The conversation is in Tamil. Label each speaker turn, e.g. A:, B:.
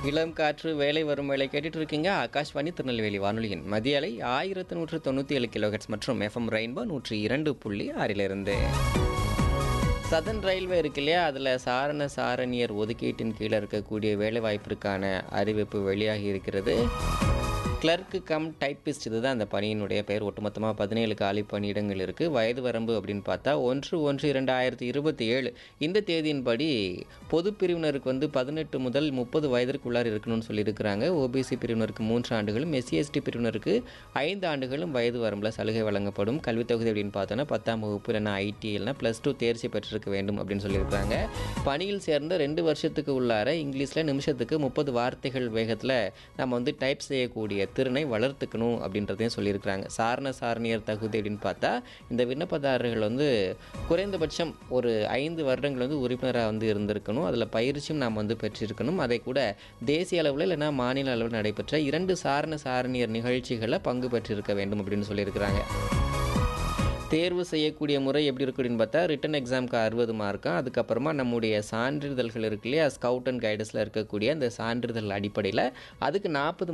A: இளம் காற்று வேலை வரும் வேலை கேட்டுட்டு இருக்கீங்க ஆகாஷ்வாணி திருநெல்வேலி வானொலியின் மதிய அலை ஆயிரத்து நூற்று தொண்ணூற்றி ஏழு கிலோஹெட்ஸ் மற்றும் எஃப்எம் ரெயின்போ நூற்றி இரண்டு புள்ளி ஆறிலிருந்து சதன் ரயில்வே இருக்கு இல்லையா அதில் சாரண சாரணியர் ஒதுக்கீட்டின் கீழே இருக்கக்கூடிய வேலைவாய்ப்பிற்கான அறிவிப்பு வெளியாகி இருக்கிறது கிளர்க்கு கம் டைப்பிஸ்ட் இதுதான் அந்த பணியினுடைய பெயர் ஒட்டுமொத்தமாக பதினேழு காலி பணியிடங்கள் இருக்குது வயது வரம்பு அப்படின்னு பார்த்தா ஒன்று ஒன்று இரண்டாயிரத்தி இருபத்தி ஏழு இந்த தேதியின்படி பொது பிரிவினருக்கு வந்து பதினெட்டு முதல் முப்பது வயதிற்குள்ளார் இருக்கணும்னு சொல்லியிருக்கிறாங்க ஓபிசி பிரிவினருக்கு மூன்று ஆண்டுகளும் எஸ்சி எஸ்டி பிரிவினருக்கு ஐந்து ஆண்டுகளும் வயது வரம்பில் சலுகை வழங்கப்படும் கல்வித் தொகுதி அப்படின்னு பார்த்தோன்னா பத்தாம் வகுப்பு இல்லைனா ஐடி இல்லைனா ப்ளஸ் டூ தேர்ச்சி பெற்றிருக்க வேண்டும் அப்படின்னு சொல்லியிருக்காங்க பணியில் சேர்ந்த ரெண்டு வருஷத்துக்கு உள்ளார இங்கிலீஷில் நிமிஷத்துக்கு முப்பது வார்த்தைகள் வேகத்தில் நம்ம வந்து டைப் செய்யக்கூடிய திறனை வளர்த்துக்கணும் அப்படின்றதையும் சொல்லியிருக்கிறாங்க சாரண சாரணியர் தகுதி அப்படின்னு பார்த்தா இந்த விண்ணப்பதாரர்கள் வந்து குறைந்தபட்சம் ஒரு ஐந்து வருடங்கள் வந்து உறுப்பினராக வந்து இருந்திருக்கணும் அதில் பயிற்சியும் நாம் வந்து பெற்றிருக்கணும் அதை கூட தேசிய அளவில் இல்லைனா மாநில அளவில் நடைபெற்ற இரண்டு சாரண சாரணியர் நிகழ்ச்சிகளில் பங்கு பெற்றிருக்க வேண்டும் அப்படின்னு சொல்லியிருக்கிறாங்க தேர்வு செய்யக்கூடிய முறை எப்படி இருக்கு அப்படின்னு பார்த்தா ரிட்டன் எக்ஸாமுக்கு அறுபது மார்க்கும் அதுக்கப்புறமா நம்முடைய சான்றிதழ்கள் இருக்கு இல்லையா ஸ்கவுட் அண்ட் கைடஸில் இருக்கக்கூடிய அந்த சான்றிதழ் அடிப்படையில் அதுக்கு நாற்பது